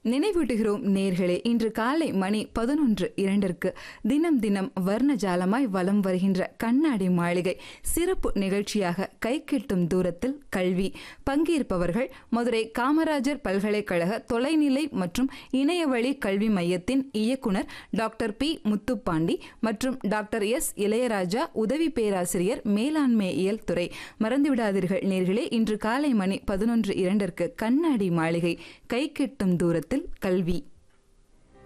நினைவூட்டுகிறோம் நேர்களே இன்று காலை மணி பதினொன்று இரண்டிற்கு தினம் தினம் வர்ணஜாலமாய் வலம் வருகின்ற கண்ணாடி மாளிகை சிறப்பு நிகழ்ச்சியாக கை கெட்டும் தூரத்தில் கல்வி பங்கேற்பவர்கள் மதுரை காமராஜர் பல்கலைக்கழக தொலைநிலை மற்றும் இணையவழி கல்வி மையத்தின் இயக்குனர் டாக்டர் பி முத்துப்பாண்டி மற்றும் டாக்டர் எஸ் இளையராஜா உதவி பேராசிரியர் மேலாண்மை இயல் துறை மறந்துவிடாதீர்கள் நேர்களே இன்று காலை மணி பதினொன்று இரண்டிற்கு கண்ணாடி மாளிகை கை கெட்டும் தூரத்தில் கல்வி